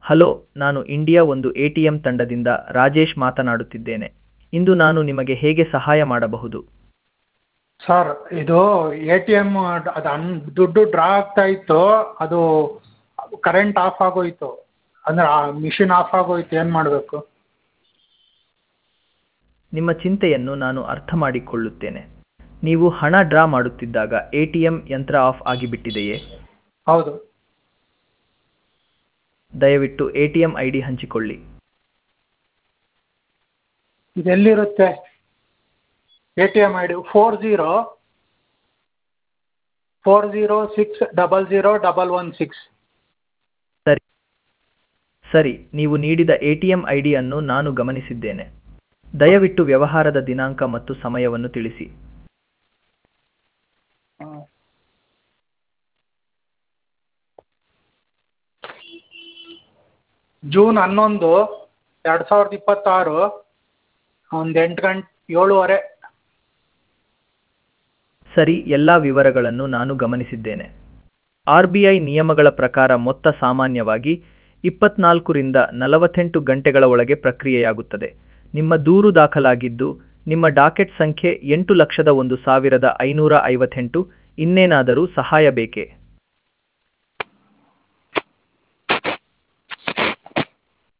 hello ನಾನು India ಒಂದು A T M ತಂಡದಿಂದ ರಾಜೇಶ್ ಮಾತನಾಡುತ್ತಿದ್ದೇನೆ ಇಂದು ನಾನು ನಿಮಗೆ ಹೇಗೆ ಸಹಾಯ ಮಾಡಬಹುದು ಸರ್ ಇದು ಎ ಟಿ ಎಮ್ ಅದು ಅನ್ ದುಡ್ಡು ಡ್ರಾ ಆಗ್ತಾ ಇತ್ತು ಅದು ಕರೆಂಟ್ ಆಫ್ ಆಗೋಯಿತು ಅಂದರೆ ಆ ಮಿಷಿನ್ ಆಫ್ ಆಗೋಯ್ತು ಏನು ಮಾಡಬೇಕು ನಿಮ್ಮ ಚಿಂತೆಯನ್ನು ನಾನು ಅರ್ಥ ಮಾಡಿಕೊಳ್ಳುತ್ತೇನೆ ನೀವು ಹಣ ಡ್ರಾ ಮಾಡುತ್ತಿದ್ದಾಗ ಎ ಟಿ ಎಂ ಯಂತ್ರ ಆಫ್ ಆಗಿಬಿಟ್ಟಿದೆಯೇ ಹೌದು ದಯವಿಟ್ಟು A T M I D ಹಂಚಿಕೊಳ್ಳಿ ಇದೆಲ್ಲಿರುತ್ತೆ A T M I D four zero four zero six double zero double one six ಸರಿ ಸರಿ ನೀವು ನೀಡಿದ ಎ ಟಿ ಎಂ ಐ ಡಿಯನ್ನು ನಾನು ಗಮನಿಸಿದ್ದೇನೆ ದಯವಿಟ್ಟು ವ್ಯವಹಾರದ ದಿನಾಂಕ ಮತ್ತು ಸಮಯವನ್ನು ತಿಳಿಸಿ ಜೂನ್ ಹನ್ನೊಂದು ಎರಡು ಸಾವಿರದ ಇಪ್ಪತ್ತಾರು ಒಂದು ಎಂಟು ಗಂಟೆ ಏಳುವರೆ ಸರಿ ಎಲ್ಲ ವಿವರಗಳನ್ನು ನಾನು ಗಮನಿಸಿದ್ದೇನೆ ಆರ್ ಬಿ ಐ ನಿಯಮಗಳ ಪ್ರಕಾರ ಮೊತ್ತ ಸಾಮಾನ್ಯವಾಗಿ ಇಪ್ಪತ್ನಾಲ್ಕರಿಂದ ನಲವತ್ತೆಂಟು ಗಂಟೆಗಳ ಒಳಗೆ ಪ್ರಕ್ರಿಯೆಯಾಗುತ್ತದೆ ನಿಮ್ಮ ದೂರು ದಾಖಲಾಗಿದ್ದು ನಿಮ್ಮ ಡಾಕೆಟ್ ಸಂಖ್ಯೆ ಎಂಟು ಲಕ್ಷದ ಒಂದು ಸಾವಿರದ ಐನೂರ ಐವತ್ತೆಂಟು ಇನ್ನೇನಾದರೂ ಸಹಾಯ ಬೇಕೇ